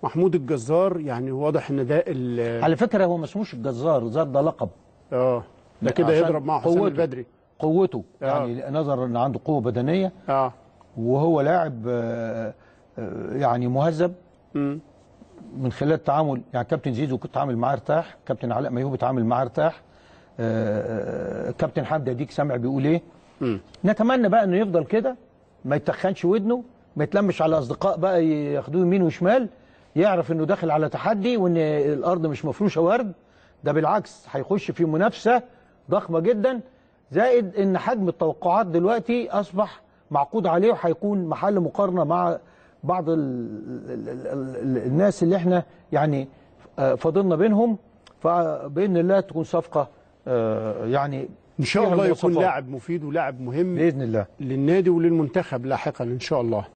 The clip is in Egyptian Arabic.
محمود الجزار يعني واضح ان ده ال- على فكره هو ما اسموش الجزار الجزار ده لقب اه ده كده عشان يضرب مع حسام قوته. البدري قوته آه. يعني نظرا ان عنده قوه بدنيه اه وهو لاعب آه، آه، يعني مهذب مم. من خلال التعامل يعني كابتن زيزو كنت عامل معاه ارتاح كابتن علاء ميهوب اتعامل معاه ارتاح آه، آه، كابتن حمدي اديك سامع بيقول ايه مم. نتمنى بقى انه يفضل كده ما يتخنش ودنه ما يتلمش على اصدقاء بقى ياخدوه يمين وشمال يعرف انه داخل على تحدي وان الارض مش مفروشه ورد ده بالعكس هيخش في منافسه ضخمه جدا زائد ان حجم التوقعات دلوقتي اصبح معقود عليه وهيكون محل مقارنه مع بعض ال ال ال ال الناس اللي احنا يعني آه، فاضلنا بينهم فباذن الله تكون صفقه آه، يعني ان شاء فيها الله يكون المواصفات. لاعب مفيد ولاعب مهم باذن الله للنادي وللمنتخب لاحقا ان شاء الله